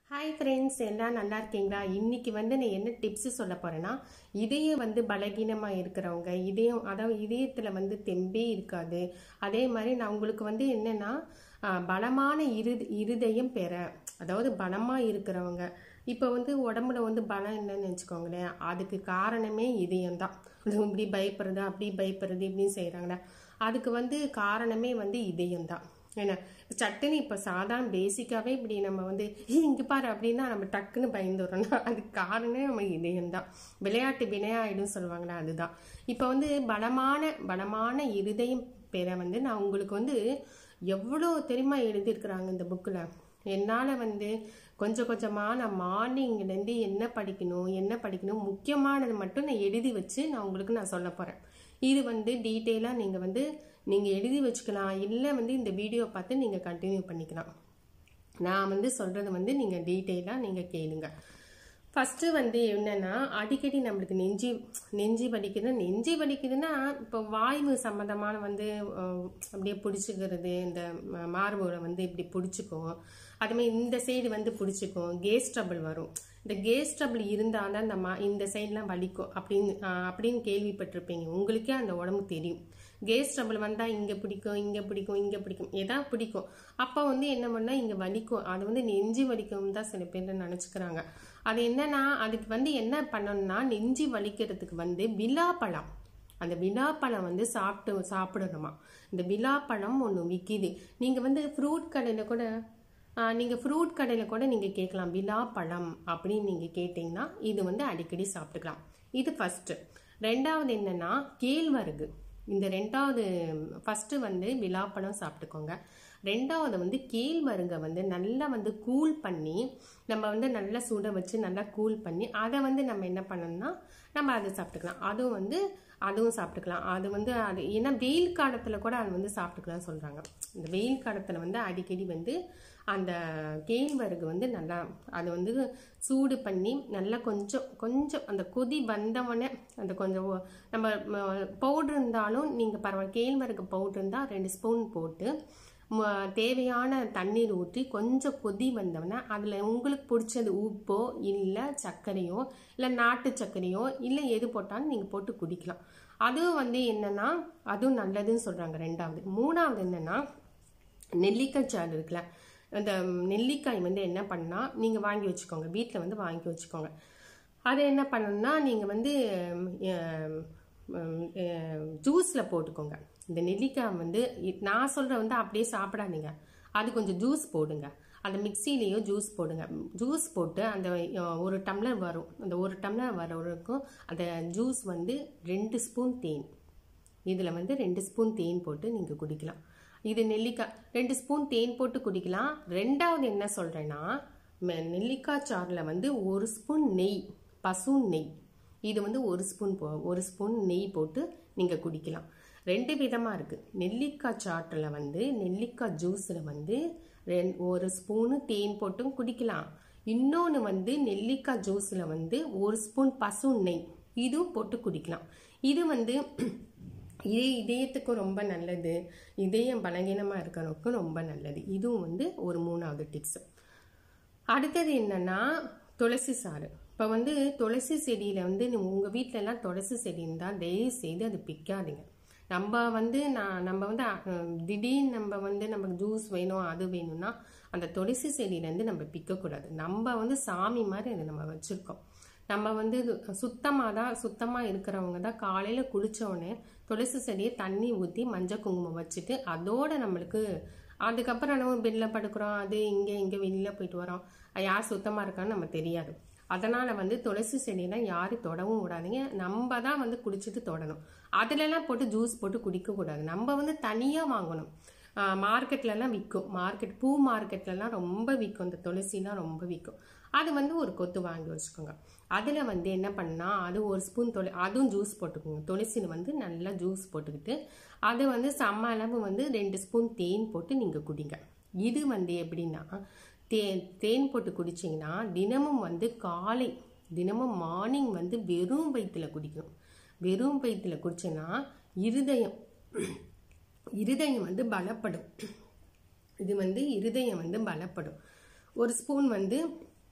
hi friends எல்லாம் நல்லா இருக்கீங்களா இன்னைக்கு வந்து நான் என்ன டிப்ஸ் சொல்ல போறேன்னா இதயம் வந்து பலகீனமாக இருக்கிறவங்க இதயம் அதாவது இதயத்தில் வந்து தெம்பே இருக்காது அதே மாதிரி நான் உங்களுக்கு வந்து என்னன்னா ஆஹ், பலமான இரு இருதயம் பெற அதாவது பலமாக இருக்கிறவங்க இப்போ வந்து உடம்புல வந்து பலம் இல்லைன்னு வச்சுக்கோங்களேன் அதுக்கு காரணமே இதயம் தான் இப்படி பயப்படுறது அப்படி பயப்படுறது இப்படின்னு செய்கிறாங்களே அதுக்கு வந்து காரணமே வந்து இதயம் தான் என்ன சட்டுன்னு இப்போ சாதாரண பேசிக்காவே இப்படி நம்ம வந்து "ஏய், இங்க பாரு அப்படின்னா நம்ம டக்குன்னு பயந்துடுறோம்னா அதுக்கு காரணமே நம்ம இதயம் தான் விளையாட்டு வினையாயிடும் சொல்லுவாங்களா அதுதான் இப்போ வந்து பலமான பலமான இருதயம் பெற வந்து நான் உங்களுக்கு வந்து எவ்வளோ தெரியுமா எழுதியிருக்கிறாங்க இந்த புக்கில் என்னால் வந்து கொஞ்சம் கொஞ்சமாக நான் மார்னிங்லேருந்து என்ன படிக்கணும் என்ன படிக்கணும் முக்கியமானது மட்டும் நான் எழுதி வச்சு நான் உங்களுக்கு நான் சொல்ல போகிறேன் இது வந்து டீட்டெயிலாக நீங்கள் வந்து நீங்கள் எழுதி வச்சுக்கலாம் இல்லை வந்து இந்த வீடியோ பார்த்து நீங்கள் கண்டினியூ பண்ணிக்கலாம் நான் வந்து சொல்கிறது வந்து நீங்கள் டீட்டெயிலாக நீங்கள் கேளுங்க ஃபஸ்ட்டு வந்து என்னன்னா அடிக்கடி நம்மளுக்கு நெஞ்சி நெஞ்சி வலிக்குது நெஞ்சி வலிக்குதுன்னா இப்போ வாய்வு சம்மந்தமான வந்து அஹ், அப்படியே பிடிச்சிக்கிறது இந்த ம- மார்புகளை வந்து இப்படி பிடிச்சிக்கும் அதுமாதிரி இந்த சைடு வந்து பிடிச்சிக்கும் கேஸ் ட்ரபிள் வரும் இந்த கேஸ் ட்ரபிள் இருந்தால் தான் இந்த மா இந்த சைட்லாம் வலிக்கும் அப்படின்னு அஹ், அப்படின்னு கேள்விப்பட்டிருப்பீங்க உங்களுக்கே அந்த உடம்பு தெரியும் கேஸ் ட்ரபிள் வந்தால் இங்கே பிடிக்கும் இங்கே பிடிக்கும் இங்கே பிடிக்கும் எதா பிடிக்கும் அப்போ வந்து என்ன பண்ணால் இங்கே வலிக்கும் அது வந்து நெஞ்சு வலிக்கும் தான் சில பேர் நினச்சிக்கிறாங்க அது என்னன்னா அதுக்கு வந்து என்ன பண்ணணும்னா நெஞ்சு வலிக்கிறதுக்கு வந்து விழாப்பழம் அந்த விழாப்பழம் வந்து சாப்பிட்டு சாப்பிடணுமா இந்த விழாப்பழம் ஒன்று விற்கிது நீங்கள் வந்து ஃப்ரூட் கடையில் கூட ஆஹ், நீங்க ஃப்ரூட் கடையில் கூட நீங்க கேட்கலாம் விழாப்பழம் அப்படின்னு நீங்க கேட்டிங்கன்னா இது வந்து அடிக்கடி சாப்பிட்டுக்கலாம் இது ஃபர்ஸ்ட் ரெண்டாவது என்னன்னா கேழ்வரகு இந்த ரெண்டாவது ஃபர்ஸ்ட் வந்து விழாப்பழம் சாப்பிட்டுக்கோங்க ரெண்டாவது வந்து கேழ்வரகை வந்து நல்லா வந்து கூல் பண்ணி நம்ம வந்து நல்லா சுட வச்சு நல்லா கூல் பண்ணி அதை வந்து நம்ம என்ன பண்ணணும்னா நம்ம அதை சாப்பிட்டுக்கலாம் அதுவும் வந்து அதுவும் சாப்பிட்டுக்கலாம் அது வந்து அது ஏன்னா வெயில் காலத்தில் கூட அது வந்து சாப்பிட்டுக்கலாம் சொல்கிறாங்க இந்த வெயில் காலத்தில் வந்து அடிக்கடி வந்து அந்த கேழ்வரகு வந்து நல்லா அது வந்து சூடு பண்ணி நல்லா கொஞ்சம் கொஞ்சம் அந்த கொதி வந்தவொடனே அந்த கொஞ்சம் ஒ- நம்ம பவுட்ரு இருந்தாலும் நீங்கள் பரவாயில்ல கேழ்வரகு பவுட்ரு இருந்தால் ரெண்டு ஸ்பூன் போட்டு ம- தேவையான தண்ணீர் ஊற்றி கொஞ்சம் கொதி வந்தவொடனே அதில் உங்களுக்கு பிடிச்சது உப்போ இல்லை சர்க்கரையோ இல்லை நாட்டு சர்க்கரையோ இல்லை எது போட்டாலும் நீங்கள் போட்டு குடிக்கலாம் அதுவும் வந்து என்னன்னா அதுவும் நல்லதுன்னு சொல்கிறாங்க ரெண்டாவது மூணாவது என்னன்னா நெல்லிக்காய் சாறு இருக்குல்ல அந்த நெல்லிக்காய் வந்து என்ன பண்ணா நீங்கள் வாங்கி வச்சுக்கோங்க வீட்டில் வந்து வாங்கி வச்சுக்கோங்க அதை என்ன பண்ணணும்னா நீங்கள் வந்து ஜூஸில் போட்டுக்கோங்க இந்த நெல்லிக்காய் வந்து இ- நான் சொல்கிற வந்து அப்படியே சாப்பிடாதீங்க அது கொஞ்சம் ஜூஸ் போடுங்க அந்த மிக்சிலேயோ ஜூஸ் போடுங்க ஜூஸ் போட்டு அந்த அஹ், ஒரு டம்ளர் வரும் அந்த ஒரு டம்ளர் வர வரைக்கும் அந்த ஜூஸ் வந்து ரெண்டு ஸ்பூன் தேன் இதில் வந்து ரெண்டு ஸ்பூன் தேன் போட்டு நீங்கள் குடிக்கலாம் இது நெல்லிக்காய் ரெண்டு ஸ்பூன் தேன் போட்டு குடிக்கலாம் ரெண்டாவது என்ன சொல்கிறேன்னா நெல்லிக்காய் சாறில் வந்து ஒரு ஸ்பூன் நெய் பசு நெய் இது வந்து ஒரு ஸ்பூன் போ ஒரு ஸ்பூன் நெய் போட்டு நீங்கள் குடிக்கலாம் ரெண்டு விதமாக இருக்குது நெல்லிக்காய் சாற்றில் வந்து நெல்லிக்காய் ஜூஸில் வந்து ரெண் ஒரு ஸ்பூனு தேன் போட்டும் குடிக்கலாம் இன்னொன்று வந்து நெல்லிக்காய் ஜூஸில் வந்து ஒரு ஸ்பூன் பசு நெய் இதுவும் போட்டு குடிக்கலாம் இது வந்து இதே இதயத்துக்கு ரொம்ப நல்லது இதயம் பலகீனமாக இருக்கிறவங்களுக்கும் ரொம்ப நல்லது இதுவும் வந்து ஒரு மூணாவது டிப்ஸ் அடுத்தது என்னன்னா துளசி சாறு இப்போ வந்து துளசி செடியில் வந்து உங்கள் வீட்டிலலாம் துளசி செடி இருந்தால் தயவு செய்து அது பிக்காதீங்க நம்ம வந்து நான் நம்ம வந்து அஹ், திடீர்னு நம்ம வந்து நமக்கு ஜூஸ் வேணும் அது வேணும்னா அந்த துளசி செடியிலேருந்து நம்ம பிக்கக்கூடாது நம்ம வந்து சாமி மாதிரி அதை நம்ம வச்சுருக்கோம் நம்ம வந்து சுத்தமாக தான் சுத்தமாக இருக்கிறவங்க தான் காலையில் குளிச்ச உடனே துளசி செடியை தண்ணி ஊற்றி மஞ்சள் குங்குமம் வச்சுட்டு அதோட நம்மளுக்கு அதுக்கப்புறம் நம்ம பெட்டில் படுக்கிறோம் அது இங்கே இங்கே வெளியில் போயிட்டு வரோம் அது யார் சுத்தமாக இருக்கான்னு நம்ம தெரியாது அதனால் வந்து துளசி செடியெல்லாம் யாரும் தொடவும் விடாதீங்க நம்ம தான் வந்து குடிச்சிட்டு தொடணும் அதுலலாம் போட்டு ஜூஸ் போட்டு குடிக்கக்கூடாது நம்ம வந்து தனியாக வாங்கணும் மார்க்கெட்லலாம் விற்கும் மார்க்கெட் பூ மார்க்கெட்லலாம் ரொம்ப விற்கும் இந்த துளசிலாம் ரொம்ப விற்கும் அது வந்து ஒரு கொத்து வாங்கி வச்சுக்கோங்க அதில் வந்து என்ன பண்ணா அது ஒரு ஸ்பூன் தொலை அதுவும் ஜூஸ் போட்டுக்கோங்க துளசியில் வந்து நல்லா ஜூஸ் போட்டுக்கிட்டு அது வந்து செம்ம அளவு வந்து ரெண்டு ஸ்பூன் தேன் போட்டு நீங்கள் குடிங்க இது வந்து எப்படின்னா தேன் தேன் போட்டு குடிச்சிங்கன்னா தினமும் வந்து காலை தினமும் மார்னிங் வந்து வெறும் வயிற்றுல குடிக்கணும் வெறும் வயிற்றுல குடிச்சேன்னா இருதயம் இருதயம் வந்து பலப்படும் இது வந்து இருதயம் வந்து பலப்படும் ஒரு ஸ்பூன் வந்து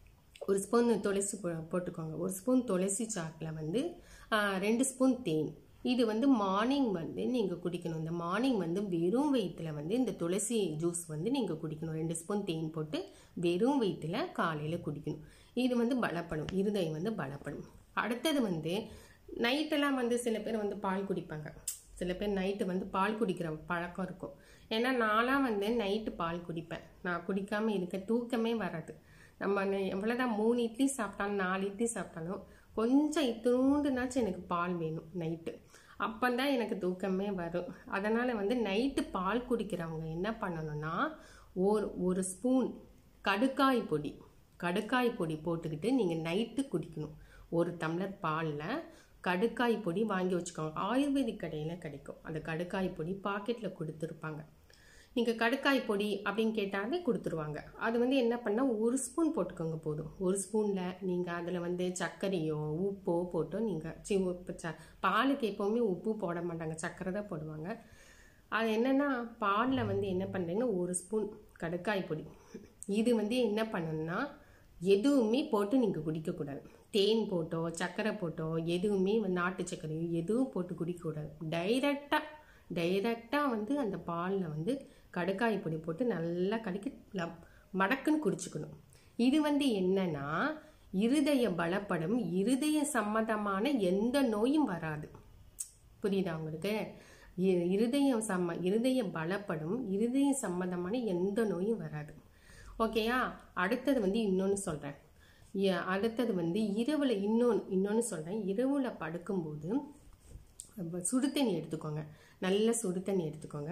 ஒரு ஸ்பூன் துளசி போ- போட்டுக்கோங்க ஒரு ஸ்பூன் துளசி சாக்கில் வந்து ஆ, ரெண்டு ஸ்பூன் தேன் இது வந்து மார்னிங் வந்து நீங்கள் குடிக்கணும் இந்த மார்னிங் வந்து வெறும் வயிற்றில் வந்து இந்த துளசி ஜூஸ் வந்து நீங்கள் குடிக்கணும் ரெண்டு ஸ்பூன் தேன் போட்டு வெறும் வயிற்றில் காலையில் குடிக்கணும் இது வந்து பலப்படும் இருதயம் வந்து பலப்படும் அடுத்தது வந்து நைட்டெல்லாம் வந்து சில பேர் வந்து பால் குடிப்பாங்க சில பேர் நைட்டு வந்து பால் குடிக்கிற பழக்கம் இருக்கும் ஏன்னா நான்லாம் வந்து நைட்டு பால் குடிப்பேன் நான் குடிக்காமல் இருக்க தூக்கமே வராது நம்ம நெ- எவ்வளவுதான் மூணு இட்லி சாப்பிட்டாலும் நாலு இட்லி சாப்பிட்டாலும் கொஞ்சம் இத்தினூண்டுனாச்சும் எனக்கு பால் வேணும் நைட்டு அப்பந்தான் எனக்கு தூக்கமே வரும் அதனால வந்து நைட்டு பால் குடிக்கிறவங்க என்ன பண்ணணும்னா ஒரு ஒரு ஸ்பூன் கடுக்காய் பொடி கடுக்காய் பொடி போட்டுக்கிட்டு நீங்கள் நைட்டு குடிக்கணும் ஒரு டம்ளர் பாலில் கடுக்காய் பொடி வாங்கி வச்சுக்கோங்க ஆயுர்வேதிக் கடையில் கிடைக்கும் அந்த கடுக்காய் பொடி பாக்கெட்டில் கொடுத்துருப்பாங்க நீங்கள் கடுக்காய் பொடி அப்படின்னு கேட்டாலே கொடுத்துருவாங்க அது வந்து என்ன பண்ணால் ஒரு ஸ்பூன் போட்டுக்கோங்க போதும் ஒரு ஸ்பூனில் நீங்கள் அதில் வந்து சர்க்கரையோ உப்போ போட்டோ நீங்கள் சி உப்பு ச பாலுக்கு எப்போவுமே உப்பு போட மாட்டாங்க சர்க்கரை தான் போடுவாங்க அது என்னென்னா பாலில் வந்து என்ன பண்ணுறீங்கன்னா ஒரு ஸ்பூன் கடுக்காய் பொடி இது வந்து என்ன பண்ணணும்னா எதுவுமே போட்டு நீங்கள் குடிக்கக்கூடாது தேன் போட்டோ சர்க்கரை போட்டோ எதுவுமே வந்து நாட்டு சர்க்கரையோ எதுவும் போட்டு குடிக்கக்கூடாது டைரெக்டாக டைரெக்டாக வந்து அந்த பாலில் வந்து கடுக்காய் பொடி போட்டு நல்லா கலக்கி லப்- மடக்குன்னு குடிச்சுக்கணும் இது வந்து என்னன்னா இருதய பலப்படும் இருதய சம்மந்தமான எந்த நோயும் வராது புரியுதா உங்களுக்கு இ- இருதயம் சம்ம இருதயம் பலப்படும் இருதய சம்பந்தமான எந்த நோயும் வராது ஓகேயா அடுத்தது வந்து இன்னொன்று சொல்கிறேன் அடுத்தது வந்து இரவில் இன்னொன்று இன்னொன்று சொல்கிறேன் இரவில் படுக்கும்போது அப்ப சுடு தண்ணி எடுத்துக்கோங்க நல்ல சுடு தண்ணி எடுத்துக்கோங்க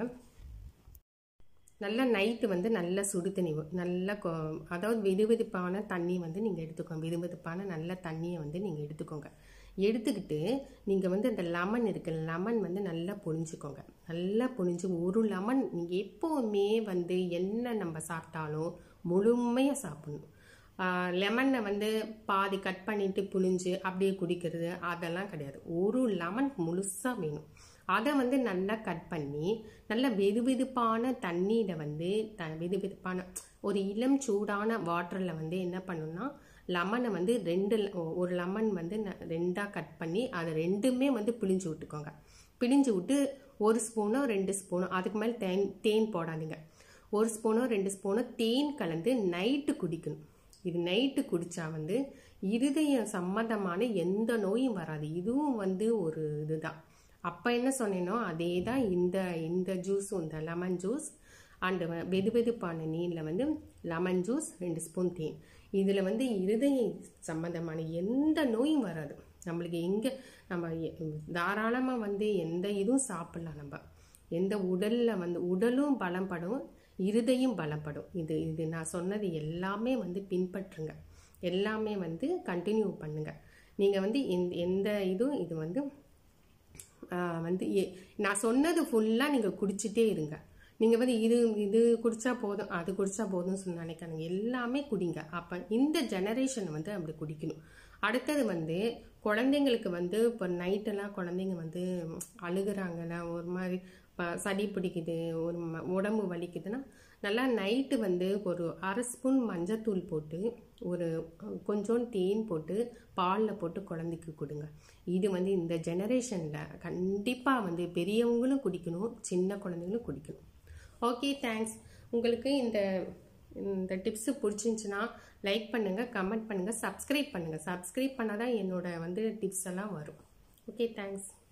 நல்ல நைட்டு வந்து நல்ல சுடு தண்ணி வ- நல்ல கொ- அதாவது வெதுவெதுப்பான தண்ணி வந்து நீங்கள் எடுத்துக்கோங்க வெதுவெதுப்பான நல்ல தண்ணியை வந்து நீங்கள் எடுத்துக்கோங்க எடுத்துக்கிட்டு நீங்கள் வந்து அந்த லெமன் இருக்கு லெமன் வந்து நல்லா புழிஞ்சுக்கோங்க நல்லா புழிஞ்சு ஒரு லெமன் நீங்கள் எப்போவுமே வந்து என்ன நம்ம சாப்பிட்டாலும் முழுமையாக சாப்பிடணும் லெமனை வந்து பாதி கட் பண்ணிட்டு புழிஞ்சு அப்படியே குடிக்கிறது அதெல்லாம் கிடையாது ஒரு லெமன் முழுசாக வேணும் அதை வந்து நல்லா கட் பண்ணி நல்ல வெதுவெதுப்பான தண்ணியில் வந்து த வெதுவெதுப்பான ஒரு இளம் சூடான வாட்டரில் வந்து என்ன பண்ணணும்னா லெமனை வந்து ரெண்டு ல- ஒரு லெமன் வந்து ந- ரெண்டா கட் பண்ணி அதை ரெண்டுமே வந்து பிழிஞ்சு விட்டுக்கோங்க பிழிஞ்சு விட்டு ஒரு ஸ்பூனோ ரெண்டு ஸ்பூனோ அதுக்கு மேலே தேன் தேன் போடாதீங்க ஒரு ஸ்பூனோ ரெண்டு ஸ்பூனோ தேன் கலந்து நைட்டு குடிக்கணும் இது நைட்டு குடிச்சா வந்து இருதயம் சம்மந்தமான எந்த நோயும் வராது இதுவும் வந்து ஒரு இதுதான் அப்போ என்ன சொன்னேனோ அதே தான் இந்த இந்த ஜூஸும் இந்த லெமன் ஜூஸ் அண்டு வெது வெதுப்பான நீரில் வந்து லெமன் ஜூஸ் ரெண்டு ஸ்பூன் தேன் இதில் வந்து இருதய சம்பந்தமான எந்த நோயும் வராது நம்மளுக்கு எங்கே நம்ம தாராளமாக வந்து எந்த இதுவும் சாப்பிடலாம் நம்ம எந்த உடலில் வந்து உடலும் பலப்படும் இருதையும் பலப்படும் இது இது நான் சொன்னது எல்லாமே வந்து பின்பற்றுங்க எல்லாமே வந்து கண்டினியூ பண்ணுங்க நீங்கள் வந்து எந்த எந்த இதுவும் இது வந்து ஆஹ் வந்து எ- நான் சொன்னது ஃபுல்லாக நீங்கள் குடிச்சிட்டே இருங்க நீங்கள் வந்து இது இது குடிச்சா போதும் அது குடிச்சா போதும்னு சொல்லி நினைக்காதீங்க எல்லாமே குடிங்க அப்போ இந்த ஜெனரேஷன் வந்து அப்படி குடிக்கணும் அடுத்தது வந்து குழந்தைங்களுக்கு வந்து இப்போ நைட்டெல்லாம் குழந்தைங்க வந்து அழுகுறாங்கல்ல ஒரு மாதிரி ப- சளி பிடிக்குது ஒரு ம- உடம்பு வலிக்குதுன்னா நல்லா நைட்டு வந்து ஒரு அரை ஸ்பூன் மஞ்சத்தூள் போட்டு ஒரு கொஞ்சோண்டு தேன் போட்டு பாலில் போட்டு குழந்தைக்கு கொடுங்க இது வந்து இந்த ஜெனரேஷனில் கண்டிப்பாக வந்து பெரியவங்களும் குடிக்கணும் சின்ன குழந்தைங்களும் குடிக்கணும் ஓகே தேங்க்ஸ் உங்களுக்கு இந்த இந்த டிப்ஸு பிடிச்சிருந்துச்சுன்னா லைக் பண்ணுங்கள் கமெண்ட் பண்ணுங்கள் சப்ஸ்கிரைப் பண்ணுங்கள் சப்ஸ்கிரைப் பண்ணால் தான் என்னோட வந்து டிப்ஸ் எல்லாம் வரும் ஓகே தேங்க்ஸ்